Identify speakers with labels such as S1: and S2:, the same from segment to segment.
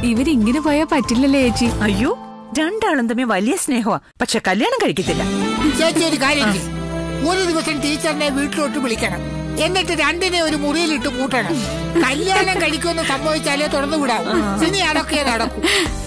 S1: ഇവരിങ്ങനെ പോയാ പറ്റില്ലല്ലേ ചേച്ചി
S2: അയ്യോ രണ്ടാളും തമ്മിൽ വലിയ സ്നേഹമാ പക്ഷെ കല്യാണം കഴിക്കത്തില്ല
S3: ചേച്ചി ഒരു കാര്യം ചെയ്യ്. ഒരു ദിവസം ടീച്ചറിനെ വീട്ടിലോട്ട് വിളിക്കണം എന്നിട്ട് രണ്ടിനെ ഒരു മുറിയിലിട്ട് പൂട്ടണം കല്യാണം കഴിക്കുമെന്ന് സംഭവിച്ചാലേ തുറന്നു വിടാം ഇനി അതൊക്കെ നടക്കും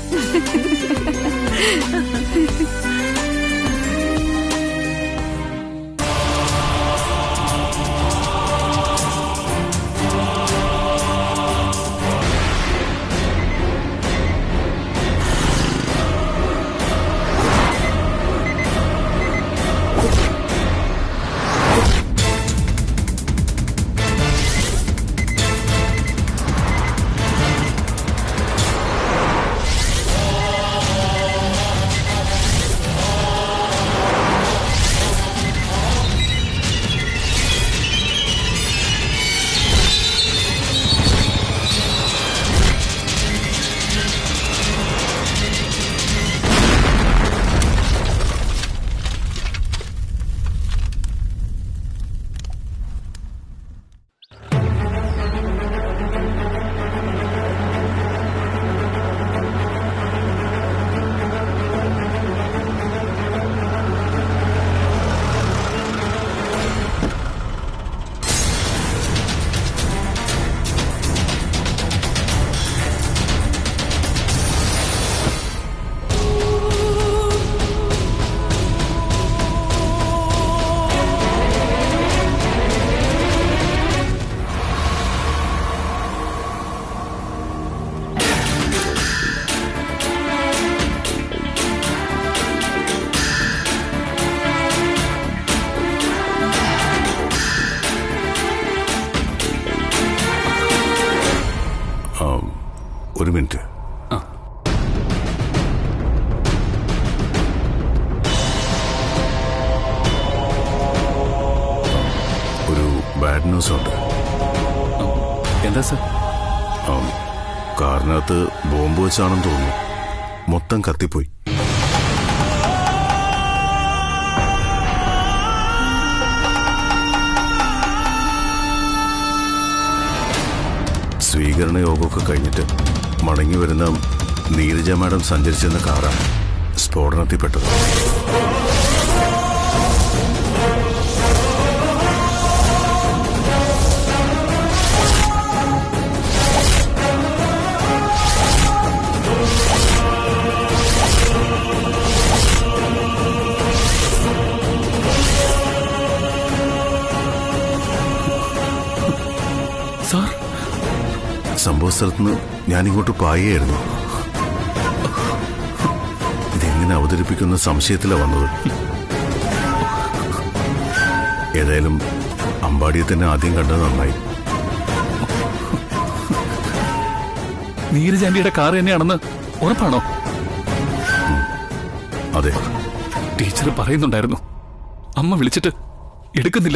S4: ആ, ഒരു മിനിറ്റ് ഒരു ബാഡ് ന്യൂസ് ഉണ്ട്
S5: എന്താ സർ
S4: ആ, കാറിനകത്ത് ബോംബ് വെച്ചാണെന്ന് തോന്നുന്നു മൊത്തം കത്തിപ്പോയി സ്വീകരണ യോഗമൊക്കെ കഴിഞ്ഞിട്ട് മടങ്ങി വരുന്ന നീരജ മാഡം സഞ്ചരിച്ചിരുന്ന കാറാണ് സ്ഫോടനത്തിൽപ്പെട്ടത്
S5: സാർ
S4: സംഭവ സ്ഥലത്തുനിന്ന് ഞാനിങ്ങോട്ട് പായുകയായിരുന്നു ഇതെങ്ങനെ അവതരിപ്പിക്കുന്ന സംശയത്തിലാണ് വന്നത് ഏതായാലും അമ്പാടിയെ തന്നെ ആദ്യം കണ്ടത് നന്നായി
S5: നീരജാന്റിയുടെ കാർ തന്നെയാണെന്ന് ഉറപ്പാണോ
S4: അതെ
S5: ടീച്ചർ പറയുന്നുണ്ടായിരുന്നു അമ്മ വിളിച്ചിട്ട് എടുക്കുന്നില്ല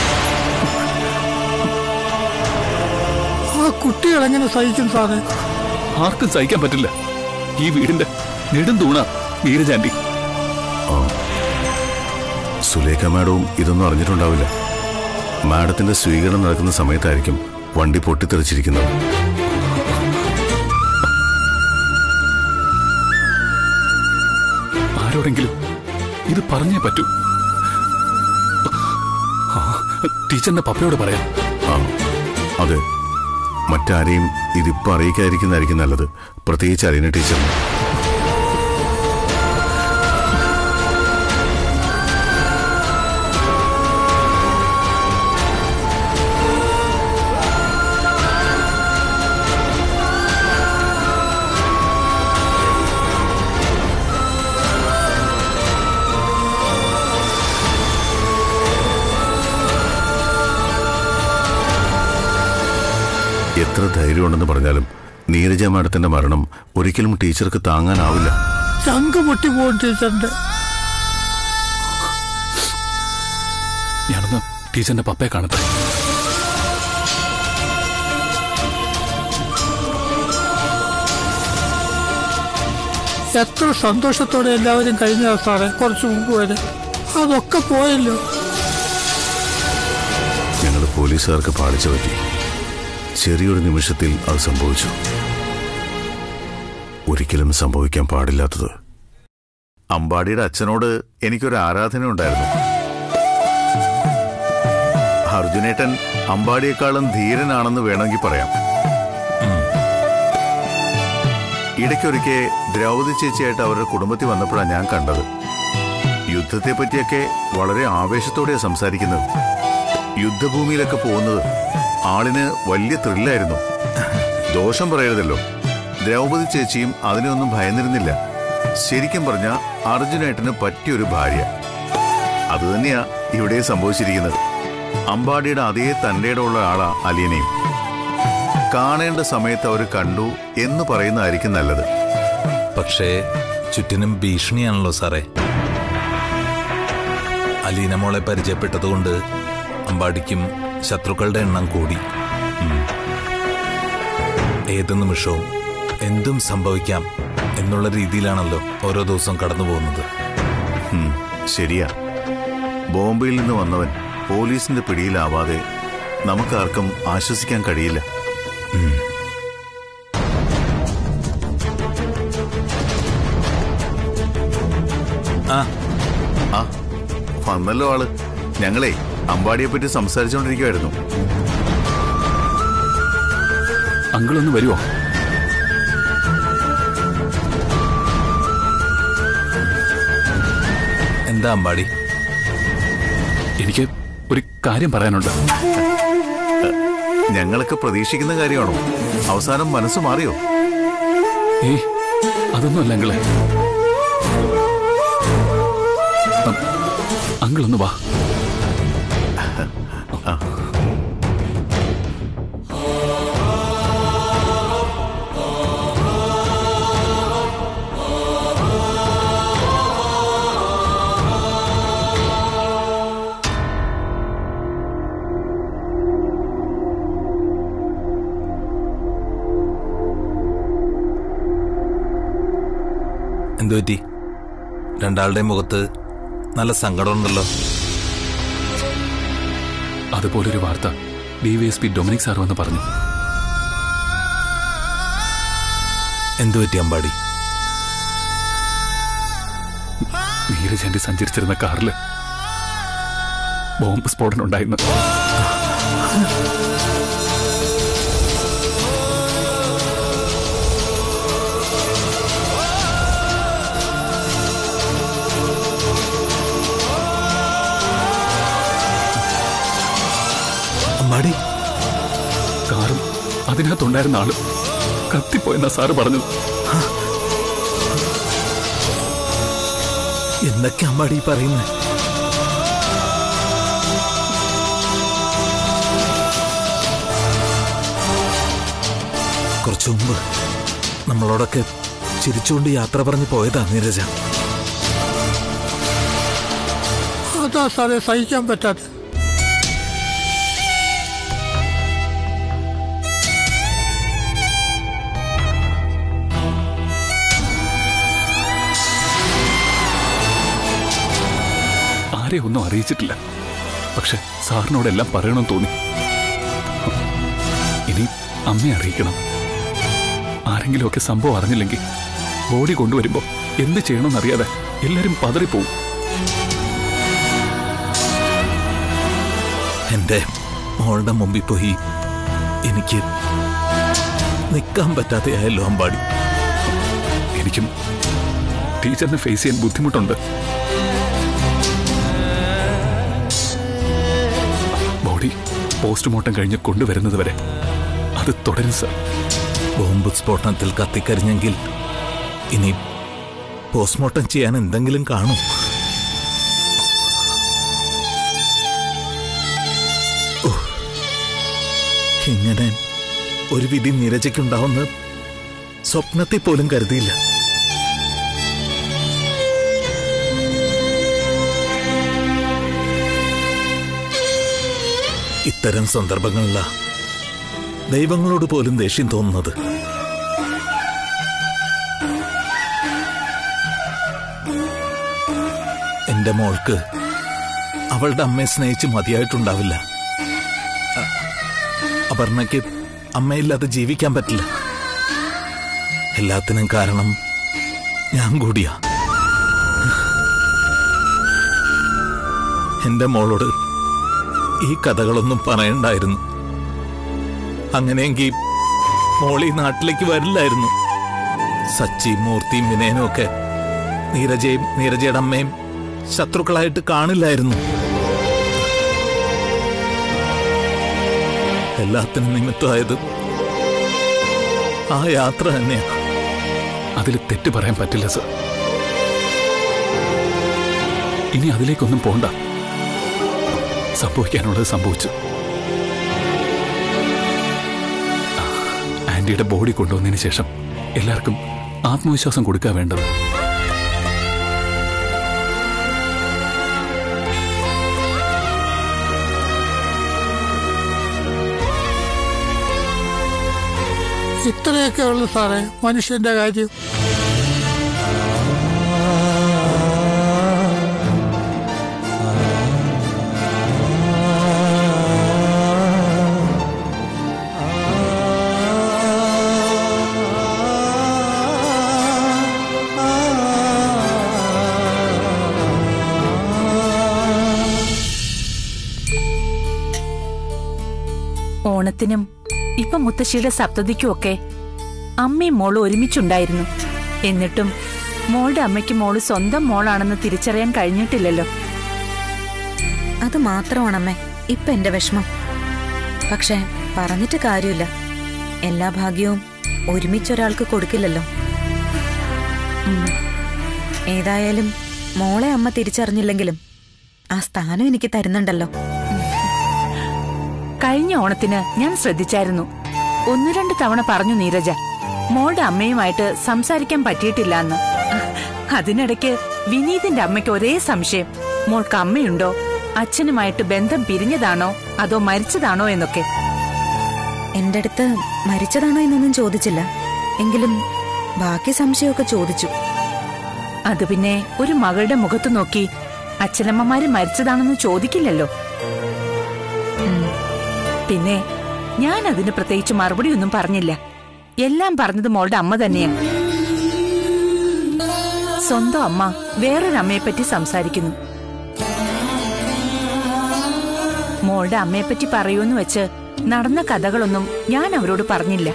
S3: ആ കുട്ടികൾ എങ്ങനെ സഹിക്കും സാറേ
S5: ആർക്കും സഹിക്കാൻ പറ്റില്ല ഈ വീടിന്റെ നെടും തൂണ നീരജാന്റി
S4: ആ. സുലേഖ മാഡവും ഇതൊന്നും അറിഞ്ഞിട്ടുണ്ടാവില്ല മാഡത്തിന്റെ സ്വീകരണം നടക്കുന്ന സമയത്തായിരിക്കും വണ്ടി പൊട്ടിത്തെറിച്ചിരിക്കുന്നത്
S5: ആരോടെങ്കിലും ഇത് പറഞ്ഞേ പറ്റൂ ആ, ടീച്ചറിന്റെ പപ്പയോട് പറയാം
S4: ആ അതെ മറ്റാരെയും ഇതിപ്പോ അറിയിക്കാതിരിക്കുന്നതായിരിക്കും നല്ലത് പ്രത്യേകിച്ച് അലീന ടീച്ചറിന് എത്ര ധൈര്യമുണ്ടെന്ന് പറഞ്ഞാലും നീരജ മാഡത്തിന്റെ മരണം ഒരിക്കലും ടീച്ചർക്ക് താങ്ങാനാവില്ല
S3: ചങ്ക് പൊട്ടി പോകും ടീച്ചറിന്റെ
S5: ഞാനൊന്ന് ടീച്ചറിന്റെ പപ്പയെ കാണട്ടെ
S3: എത്ര സന്തോഷത്തോടെ എല്ലാവരും കഴിഞ്ഞ സാറേ കുറച്ചു മുമ്പ് വരെ അതൊക്കെ പോയല്ലോ
S4: ഞങ്ങൾ പോലീസുകാർക്ക് പാളിച്ച പറ്റി ചെറിയൊരു നിമിഷത്തിൽ അത് സംഭവിച്ചു ഒരിക്കലും സംഭവിക്കാൻ പാടില്ലാത്തത് അമ്പാടിയുടെ അച്ഛനോട് എനിക്കൊരു ആരാധന ഉണ്ടായിരുന്നു അർജുനേട്ടൻ അമ്പാടിയെക്കാളും ധീരനാണെന്ന് വേണമെങ്കിൽ പറയാം ഇടയ്ക്കൊരിക്കെ ദ്രൗപദി ചേച്ചിയായിട്ട് അവരുടെ കുടുംബത്തിൽ വന്നപ്പോഴാണ് ഞാൻ കണ്ടത് യുദ്ധത്തെ പറ്റിയൊക്കെ വളരെ ആവേശത്തോടെയാണ് സംസാരിക്കുന്നത് യുദ്ധഭൂമിയിലൊക്കെ പോകുന്നത് ആളിന് വലിയ ത്രില്ലായിരുന്നു ദോഷം പറയരുതല്ലോ ദ്രൗപദി ചേച്ചിയും അതിനൊന്നും ഭയന്നിരുന്നില്ല ശരിക്കും പറഞ്ഞ അർജുനേട്ടന് പറ്റിയൊരു ഭാര്യ അതുതന്നെയാ ഇവിടെ സംഭവിച്ചിരിക്കുന്നത് അമ്പാടിയുടെ അതേ തന്റെയിടമുള്ള ആളാ അലിയനെയും കാണേണ്ട സമയത്ത് അവർ കണ്ടു എന്ന് പറയുന്നതായിരിക്കും നല്ലത്
S6: പക്ഷേ ചുറ്റിനും ഭീഷണിയാണല്ലോ സാറേ അലീന മോളെ പരിചയപ്പെട്ടതുകൊണ്ട് അമ്പാടിക്കും ശത്രുക്കളുടെ എണ്ണം കൂടി ഉം. ഏത് നിമിഷവും എന്തും സംഭവിക്കാം എന്നുള്ള രീതിയിലാണല്ലോ ഓരോ ദിവസവും കടന്നു പോകുന്നത്
S4: ഉം, ശരിയാ ബോംബെയിൽ നിന്ന് വന്നവൻ പോലീസിന്റെ പിടിയിലാവാതെ നമുക്കാർക്കും ആശ്വസിക്കാൻ കഴിയില്ല
S6: ആ
S4: ആ വന്നല്ലോ ആള് ഞങ്ങളെ അമ്പാടിയെ പറ്റി സംസാരിച്ചുകൊണ്ടിരിക്കുവായിരുന്നു
S5: അങ്കിളൊന്ന് വരുമോ
S6: എന്താ അമ്പാടി
S5: എനിക്ക് ഒരു കാര്യം പറയാനുണ്ട്
S4: ഞങ്ങളൊക്കെ പ്രതീക്ഷിക്കുന്ന കാര്യമാണോ അവസാനം മനസ്സ് മാറിയോ
S5: ഏയ് അതൊന്നുമല്ല അങ്കിളെ അ- അങ്കിളൊന്ന് വാ
S6: എന്തു പറ്റി രണ്ടാളുടെയും മുഖത്ത് നല്ല സങ്കടമുണ്ടല്ലോ
S5: അതുപോലൊരു വാർത്ത ഡിവൈഎസ്പി ഡൊമിനിക് സാർ വന്ന് പറഞ്ഞു
S6: എന്തു പറ്റി അമ്പാടി
S5: നീരജാന്റി സഞ്ചരിച്ചിരുന്ന കാറില് ബോംബ് സ്ഫോടനം ഉണ്ടായിരുന്നു
S6: അമ്പാടി
S5: കാറും അതിനകത്തുണ്ടായിരുന്ന ആളും കത്തിപ്പോയെന്നാ സാറ് പറഞ്ഞത്
S6: എന്തൊക്കെ അമ്പാടി പറയുന്നത് കുറച്ചു മുമ്പ് നമ്മളോടൊക്കെ ചിരിച്ചുകൊണ്ട് യാത്ര പറഞ്ഞു പോയതാ നീരജ
S3: അതാ സാറേ സഹിക്കാൻ പറ്റാത്ത
S5: ആരെ ഒന്നും അറിയിച്ചിട്ടില്ല പക്ഷെ സാറിനോടെല്ലാം പറയണമെന്ന് തോന്നി ഇനി അമ്മയെ അറിയിക്കണം ആരെങ്കിലുമൊക്കെ സംഭവം അറിഞ്ഞില്ലെങ്കിൽ ബോഡി കൊണ്ടുവരുമ്പോ എന്ത് ചെയ്യണമെന്നറിയാതെ എല്ലാരും പതറിപ്പോവും
S6: എന്റെ മോളുടെ മുമ്പിൽ പോയി എനിക്ക് നിൽക്കാൻ പറ്റാതെയായല്ലോ അമ്പാടി
S5: എനിക്കും ടീച്ചറിനെ ഫേസ് ചെയ്യാൻ ബുദ്ധിമുട്ടുണ്ട് ബോഡി പോസ്റ്റ്മോർട്ടം കഴിഞ്ഞ് കൊണ്ടുവരുന്നത് വരെ അത് തുടരും സർ
S6: ബോംബ് സ്ഫോടനത്തിൽ കത്തിക്കരിഞ്ഞെങ്കിൽ ഇനി പോസ്റ്റ്മോർട്ടം ചെയ്യാൻ എന്തെങ്കിലും കാണും ഓ, ഇങ്ങനെ ഒരു വിധി നിരജയ്ക്കുണ്ടാവുന്ന സ്വപ്നത്തിൽ പോലും കരുതിയില്ല ഇത്തരം സന്ദർഭങ്ങളിലാ ദൈവങ്ങളോട് പോലും ദേഷ്യം തോന്നുന്നത് എന്റെ മോൾക്ക് അവളുടെ അമ്മയെ സ്നേഹിച്ച് മതിയായിട്ടുണ്ടാവില്ല അ- അപർണയ്ക്ക് അമ്മയില്ലാതെ ജീവിക്കാൻ പറ്റില്ല എല്ലാത്തിനും കാരണം ഞാൻ കൂടിയാ എന്റെ മോളോട് ഈ കഥകളൊന്നും പറയണ്ടായിരുന്നു അങ്ങനെയെങ്കിൽ മോളി നാട്ടിലേക്ക് വരില്ലായിരുന്നു സച്ചി മൂർത്തിയും വിനയനും ഒക്കെ നീരജയും നീരജയുടെ അമ്മയും ശത്രുക്കളായിട്ട് കാണില്ലായിരുന്നു എല്ലാത്തിനും നിമിത്തമായത് ആ യാത്ര തന്നെയാ
S5: അതിൽ തെറ്റ് പറയാൻ പറ്റില്ല സർ ഇനി അതിലേക്കൊന്നും പോണ്ട സംഭവിക്കാനുള്ളത് സംഭവിച്ചു ആ, ആന്റിയുടെ ബോഡി കൊണ്ടുവന്നതിന് ശേഷം എല്ലാവർക്കും ആത്മവിശ്വാസം കൊടുക്കുക വേണ്ടത്
S3: ഇത്രയൊക്കെ ഉള്ളു സാറേ മനുഷ്യന്റെ കാര്യം
S2: ഓണത്തിനും ഇപ്പൊ മുത്തശ്ശിയുടെ സപ്തതിക്കും ഒക്കെ അമ്മയും മോളും ഒരുമിച്ചുണ്ടായിരുന്നു എന്നിട്ടും മോളുടെ അമ്മയ്ക്ക് മോള് സ്വന്തം മോളാണെന്ന് തിരിച്ചറിയാൻ കഴിഞ്ഞിട്ടില്ലല്ലോ
S7: അത് മാത്രമാണമ്മേ ഇപ്പൊ എന്റെ വിഷമം പക്ഷെ പറഞ്ഞിട്ട് കാര്യമില്ല എല്ലാ ഭാഗ്യവും ഒരുമിച്ചൊരാൾക്ക് കൊടുക്കില്ലല്ലോ ഉം. ഏതായാലും മോളെ അമ്മ തിരിച്ചറിഞ്ഞില്ലെങ്കിലും ആ സ്ഥാനം എനിക്ക് തരുന്നുണ്ടല്ലോ
S2: കഴിഞ്ഞ ഓണത്തിന് ഞാൻ ശ്രദ്ധിച്ചായിരുന്നു ഒന്നു രണ്ട് തവണ പറഞ്ഞു നീരജ മോളുടെ അമ്മയുമായിട്ട് സംസാരിക്കാൻ പറ്റിയിട്ടില്ല എന്ന് അതിനിടയ്ക്ക് വിനീതിന്റെ അമ്മയ്ക്ക് ഒരേ സംശയം മോൾക്ക് അമ്മയുണ്ടോ അച്ഛനുമായിട്ട് ബന്ധം പിരിഞ്ഞതാണോ അതോ മരിച്ചതാണോ എന്നൊക്കെ
S7: എന്റെ അടുത്ത് മരിച്ചതാണോ എന്നൊന്നും ചോദിച്ചില്ല എങ്കിലും ബാക്കി സംശയമൊക്കെ ചോദിച്ചു
S2: അത് പിന്നെ ഒരു മകളുടെ മുഖത്ത് നോക്കി അച്ഛനമ്മമാര് മരിച്ചതാണെന്ന് ചോദിക്കില്ലല്ലോ ഉം. പിന്നെ ഞാൻ അതിന് പ്രത്യേകിച്ച് മറുപടി ഒന്നും പറഞ്ഞില്ല എല്ലാം പറഞ്ഞത് മോളുടെ അമ്മ തന്നെയാ സ്വന്തം അമ്മ വേറൊരു അമ്മയെപ്പറ്റി സംസാരിക്കുന്നു മോളുടെ അമ്മയെപ്പറ്റി പറയൂന്ന് വെച്ച് നടന്ന കഥകളൊന്നും ഞാൻ അവരോട് പറഞ്ഞില്ല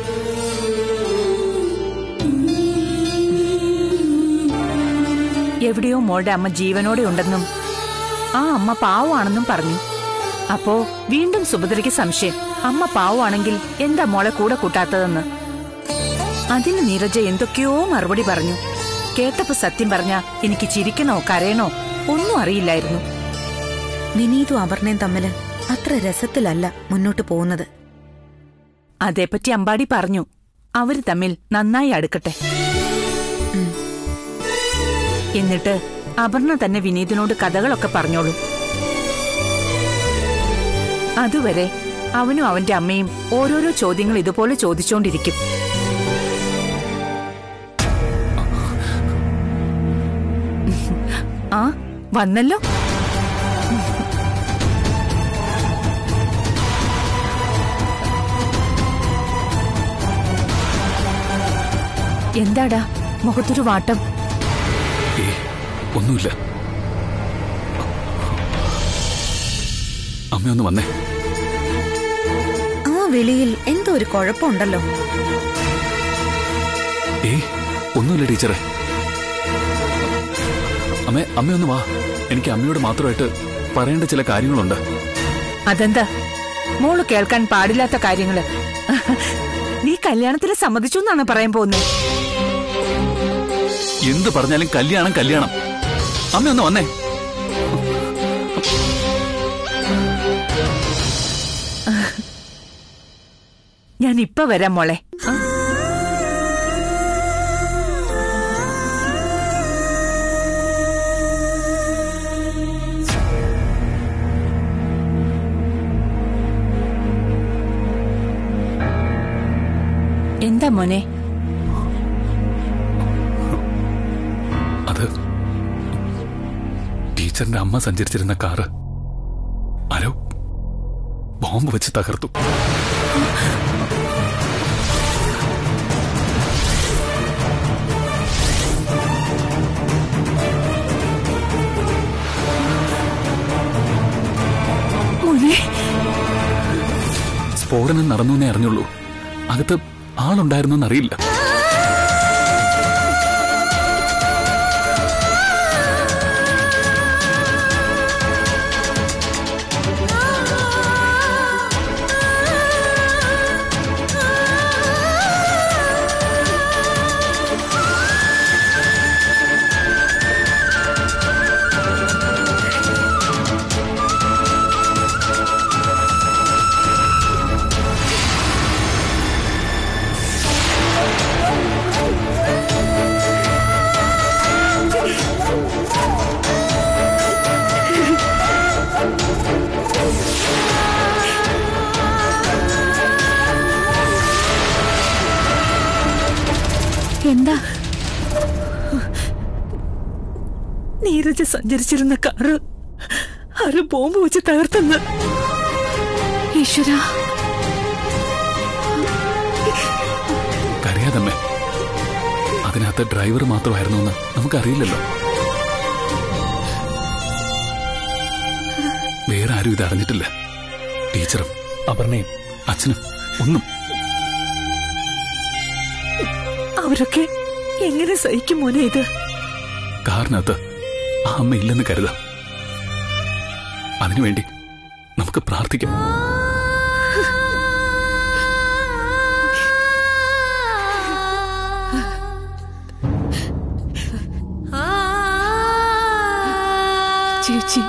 S2: എവിടെയോ മോളുടെ അമ്മ ജീവനോടെ ഉണ്ടെന്നും ആ അമ്മ പാവമാണെന്നും പറഞ്ഞു അപ്പോ വീണ്ടും സുഭദ്രയ്ക്ക് സംശയം അമ്മ പാവമാണെങ്കിൽ എന്താ മോളെ കൂടെ കൂട്ടാത്തതെന്ന് അതിന് നീരജ എന്തൊക്കെയോ മറുപടി പറഞ്ഞു കേട്ടപ്പോ സത്യം പറഞ്ഞ എനിക്ക് ചിരിക്കണോ കരയണോ ഒന്നും അറിയില്ലായിരുന്നു
S7: വിനീതും അപർണയും തമ്മില് അത്ര രസത്തിലല്ല മുന്നോട്ട് പോകുന്നത്
S2: അതേപ്പറ്റി അമ്പാടി പറഞ്ഞു അവര് തമ്മിൽ നന്നായി അടുക്കട്ടെ എന്നിട്ട് അപർണ തന്നെ വിനീതിനോട് കഥകളൊക്കെ പറഞ്ഞോളൂ അതുവരെ അവനും അവന്റെ അമ്മയും ഓരോരോ ചോദ്യങ്ങൾ ഇതുപോലെ ചോദിച്ചോണ്ടിരിക്കും ആ വന്നല്ലോ എന്താടാ മുഖത്തൊരു വാട്ടം
S5: ഏ ഒന്നുമില്ല അമ്മയൊന്ന് വന്നേ
S7: ആ വിളിയിൽ എന്തോ ഒരു കുഴപ്പമുണ്ടല്ലോ
S5: ഏ ഒന്നുമില്ല ടീച്ചറെ അമ്മേ അമ്മയൊന്ന് വാ എനിക്ക് അമ്മയോട് മാത്രമായിട്ട് പറയേണ്ട ചില കാര്യങ്ങളുണ്ട്
S2: അതെന്താ മോള് കേൾക്കാൻ പാടില്ലാത്ത കാര്യങ്ങള് നീ കല്യാണത്തിന് സമ്മതിച്ചു എന്നാണ് പറയാൻ പോകുന്നത്
S5: എന്ത് പറഞ്ഞാലും കല്യാണം കല്യാണം അമ്മയൊന്ന് വന്നേ
S2: ഞാൻ ഇപ്പൊ വരാം മോളെ എന്താ മോനെ
S5: അത് ടീച്ചറിന്റെ അമ്മ സഞ്ചരിച്ചിരുന്ന കാറ് ആരോ ബോംബ് വെച്ച് തകർത്തു
S1: അമ്മേ
S5: സ്ഫോടനം നടന്നു എന്നേ അറിഞ്ഞുള്ളൂ അകത്ത് ആളുണ്ടായിരുന്നോ എന്നറിയില്ല
S1: എന്താ
S2: നീരജ് സഞ്ചരിച്ചിരുന്ന കാറ് ആര് ബോംബ് വെച്ച് തകർത്തെന്ന്
S1: ഈശ്വര
S5: കരയാതമ്മേ അതിനകത്ത് ഡ്രൈവർ മാത്രമായിരുന്നു എന്ന് നമുക്കറിയില്ലല്ലോ വേറെ ആരും ഇത് അറിഞ്ഞിട്ടില്ല ടീച്ചറും അപർണയും അച്ഛനും ഒന്നും
S2: അവരൊക്കെ എങ്ങനെ സഹിക്കും മോനെ ഇത്
S5: കാറിനകത്ത് ആ അമ്മ ഇല്ലെന്ന് കരുതാം അതിനുവേണ്ടി നമുക്ക് പ്രാർത്ഥിക്കാം
S1: ചേച്ചി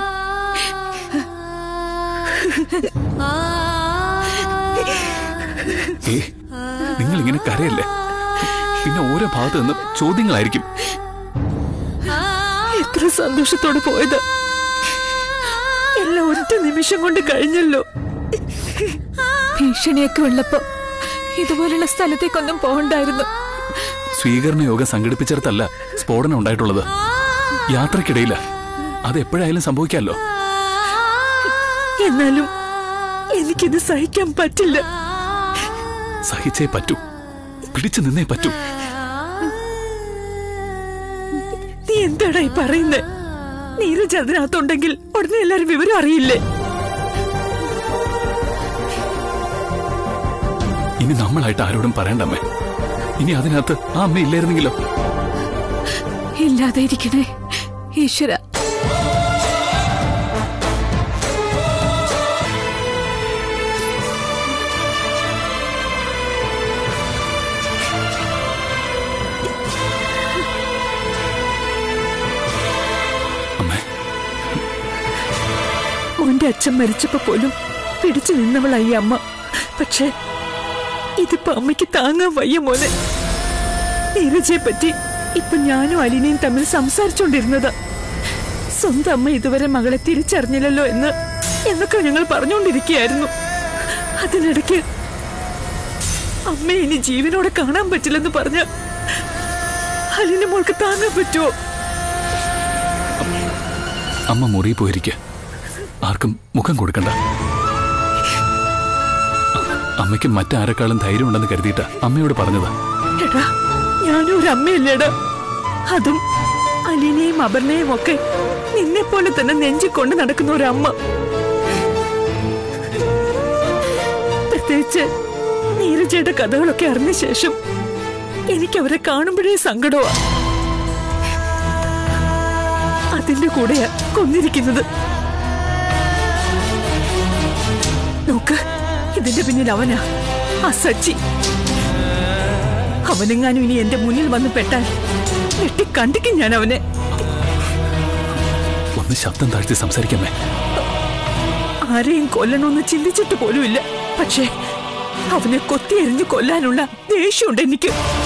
S5: ഏ നിങ്ങൾ ഇങ്ങനെ കരയല്ലേ പിന്നെ ഓരോ ഭാഗത്ത് നിന്നും ചോദ്യങ്ങളായിരിക്കും
S2: എത്ര സന്തോഷത്തോടെ പോയത് എല്ലാം ഒറ്റ നിമിഷം കൊണ്ട് കഴിഞ്ഞല്ലോ
S1: ഭീഷണിയൊക്കെ ഉള്ളപ്പോ ഇതുപോലുള്ള സ്ഥലത്തേക്കൊന്നും പോകണ്ടായിരുന്നു
S5: സ്വീകരണ യോഗം സംഘടിപ്പിച്ചിടത്തല്ല സ്ഫോടനം ഉണ്ടായിട്ടുള്ളത് യാത്രക്കിടയില്ല അത് എപ്പോഴായാലും സംഭവിക്കാമല്ലോ
S2: എന്നാലും എനിക്കിത് സഹിക്കാൻ പറ്റില്ല
S5: സഹിച്ചേ പറ്റൂ പിടിച്ചു നിന്നേ പറ്റൂ
S2: നീ എന്താടാ ഈ പറയുന്നേ നീരജ് അതിനകത്തുണ്ടെങ്കിൽ ഉടനെ എല്ലാരും വിവരം അറിയില്ലേ
S5: ഇനി നമ്മളായിട്ട് ആരോടും പറയണ്ടമ്മേ ഇനി അതിനകത്ത് ആ അമ്മ ഇല്ലായിരുന്നെങ്കിലോ
S1: ഇല്ലാതെ ഇരിക്കണേ ഈശ്വര
S5: അമ്മേ
S2: ഓന്റെ അച്ഛൻ മരിച്ചപ്പോ പോലും പിടിച്ചു നിന്നവളായി അമ്മ പക്ഷെ ഇതിപ്പോ അമ്മയ്ക്ക് താങ്ങാൻ വയ്യ മോനെ നീരജയെ പറ്റി ഇപ്പൊ ഞാനും അലിനയും തമ്മിൽ സംസാരിച്ചോണ്ടിരുന്നത് സ്വന്തം അമ്മ ഇതുവരെ മകളെ തിരിച്ചറിഞ്ഞില്ലല്ലോ എന്ന് എന്നൊക്കെ ഞങ്ങൾ പറഞ്ഞുകൊണ്ടിരിക്കുകയായിരുന്നു അതിനിടയ്ക്ക് അമ്മയെ ഇനി ജീവനോടെ കാണാൻ പറ്റില്ലെന്ന് പറഞ്ഞ അലിന്റെ മോൾക്ക് താങ്ങാൻ പറ്റുമോ
S5: അമ്മ മുറി പോയിരിക്കുക ആർക്കും മുഖം കൊടുക്കണ്ട അമ്മയ്ക്ക് മറ്റാരെക്കാളും ധൈര്യമുണ്ടെന്ന് കരുതിയിട്ടാ അമ്മയോട് പറഞ്ഞത്
S2: എടാ ഞാനും ഒരു അമ്മയല്ലേടാ അതും അലിനെയും അപർണയും ഒക്കെ നിന്നെ പോലെ തന്നെ നെഞ്ചി കൊണ്ട് നടക്കുന്ന ഒരു അമ്മ പ്രത്യേകിച്ച് നീരജയുടെ കഥകളൊക്കെ അറിഞ്ഞ ശേഷം എനിക്ക് അവരെ കാണുമ്പോഴേ സങ്കടമാ അതിന്റെ കൂടെയാ കൊന്നിരിക്കുന്നത് നോക്ക് ഇതിന്റെ പിന്നിൽ അവനാ ആ സച്ചി അവനെങ്ങാനും ഇനി എന്റെ മുന്നിൽ വന്ന് പെട്ടാൽ വെട്ടി കണ്ടിക്കും ഞാൻ അവനെ
S5: ഒന്ന് ശബ്ദം താഴ്ത്തി സംസാരിക്കമ്മേ
S2: ആരെയും കൊല്ലണമെന്ന് ചിന്തിച്ചിട്ട് പോലുമില്ല പക്ഷേ അവനെ കൊത്തിയെറിഞ്ഞ് കൊല്ലാനുള്ള ദേഷ്യമുണ്ട് എനിക്ക്